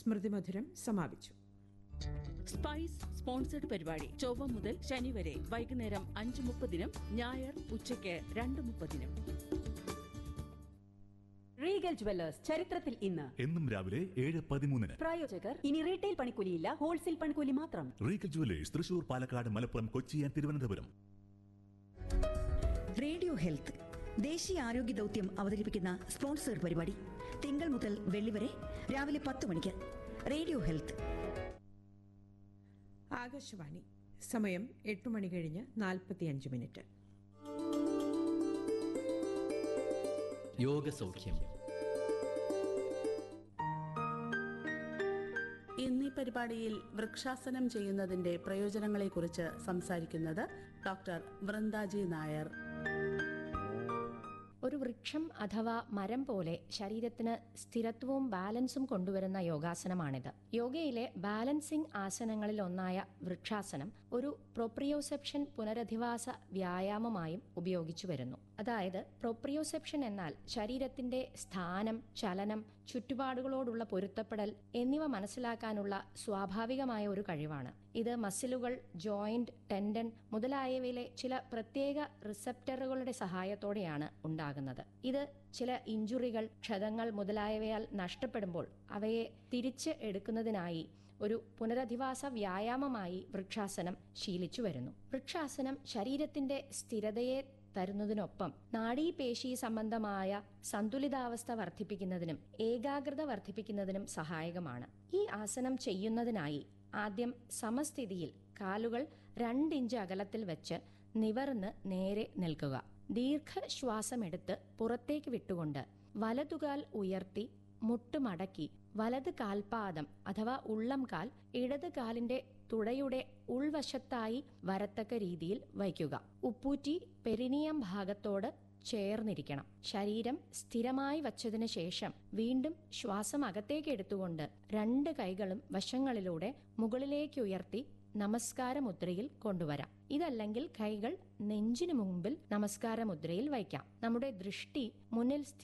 സ്മൃതിമധുരം സമാപിച്ചു spice sponsored പരിപാടി ചൊവ്വ മുതൽ ശനി വരെ വൈകുന്നേരം അഞ്ച് മുപ്പതിനും ഞായർ ഉച്ചയ്ക്ക് രണ്ട് മുപ്പതിനും റീഗൽ ജുവല്ലേഴ്സ് ചരിത്രത്തിൽ ഇന്ന് എന്നും രാവിലെ ഏഴ് പതിമൂന്നിന് പ്രായോജകർ ഇനി റീറ്റെയിൽ പണിക്കൂലിയില്ല ഹോൾസെയിൽ പണിക്കൂലി മാത്രം Regal jewellers Thrissur Palakkad Malappuram Kochi and Thiruvananthapuram radio health ദേശീയ ആരോഗ്യ ദൗത്യം അവതരിപ്പിക്കുന്ന സ്പോൺസേഡ് പരിപാടി തിങ്കൾ മുതൽ വെള്ളി വരെ രാവിലെ പത്ത് മണിക്ക് റേഡിയോ ഹെൽത്ത് ആകാശവാണി സമയം എട്ട് മണി കഴിഞ്ഞ് നാൽപ്പത്തിയഞ്ച് മിനിറ്റ് യോഗസൗഖ്യം ഇന്നീ പരിപാടിയിൽ വൃക്ഷാസനം ചെയ്യുന്നതിന്റെ പ്രയോജനങ്ങളെക്കുറിച്ച് സംസാരിക്കുന്നത് ഡോക്ടർ വൃന്ദാജി നായർ ഒരു വൃക്ഷം അഥവാ മരം പോലെ ശരീരത്തിന് സ്ഥിരത്വവും ബാലൻസും കൊണ്ടുവരുന്ന യോഗാസനമാണിത് യോഗയിലെ ബാലൻസിംഗ് ആസനങ്ങളിൽ ഒന്നായ വൃക്ഷാസനം ഒരു പ്രൊപ്രിയോസെപ്ഷൻ പുനരധിവാസ വ്യായാമമായും ഉപയോഗിച്ചു വരുന്നു അതായത് പ്രൊപ്രിയോസെപ്ഷൻ എന്നാൽ ശരീരത്തിന്റെ സ്ഥാനം ചലനം ചുറ്റുപാടുകളോടുള്ള പൊരുത്തപ്പെടൽ എന്നിവ മനസ്സിലാക്കാനുള്ള സ്വാഭാവികമായ ഒരു കഴിവാണ് ഇത് മസിലുകൾ ജോയിന്റ് ടെൻഡൻ മുതലായവയിലെ ചില പ്രത്യേക റിസപ്റ്ററുകളുടെ സഹായത്തോടെയാണ് ഉണ്ടാകുന്നത് ഇത് ചില ഇഞ്ചുറികൾ ക്ഷതങ്ങൾ മുതലായവയാൽ നഷ്ടപ്പെടുമ്പോൾ അവയെ തിരിച്ച് എടുക്കുന്നതിനായി ഒരു പുനരധിവാസ വ്യായാമമായി വൃക്ഷാസനം ശീലിച്ചു വരുന്നു വൃക്ഷാസനം ശരീരത്തിന്റെ സ്ഥിരതയെ തരുന്നതിനൊപ്പം നാഡീപേശി സംബന്ധമായ സന്തുലിതാവസ്ഥ വർദ്ധിപ്പിക്കുന്നതിനും ഏകാഗ്രത വർദ്ധിപ്പിക്കുന്നതിനും സഹായകമാണ് ഈ ആസനം ചെയ്യുന്നതിനായി ആദ്യം സമസ്ഥിതിയിൽ കാലുകൾ രണ്ടിഞ്ച് അകലത്തിൽ വെച്ച് നിവർന്ന് നേരെ നിൽക്കുക ദീർഘശ്വാസമെടുത്ത് പുറത്തേക്ക് വിട്ടുകൊണ്ട് വലതുകാൽ ഉയർത്തി മുട്ടുമടക്കി വലത് കാൽപാദം അഥവാ ഉള്ളം കാൽ ഇടത് കാലിന്റെ തുടയുടെ ഉൾവശത്തായി വരത്തക്ക രീതിയിൽ വയ്ക്കുക ഉപ്പൂറ്റി പെരിനിയം ഭാഗത്തോട് ചേർന്നിരിക്കണം ശരീരം സ്ഥിരമായി വച്ചതിനു ശേഷം വീണ്ടും ശ്വാസം അകത്തേക്ക് എടുത്തുകൊണ്ട് രണ്ട് കൈകളും വശങ്ങളിലൂടെ മുകളിലേക്ക് ഉയർത്തി നമസ്കാര മുദ്രയിൽ കൊണ്ടുവരാം ഇതല്ലെങ്കിൽ കൈകൾ നെഞ്ചിനു മുമ്പിൽ നമസ്കാര മുദ്രയിൽ വയ്ക്കാം നമ്മുടെ ദൃഷ്ടി മുന്നിൽ സ്ഥി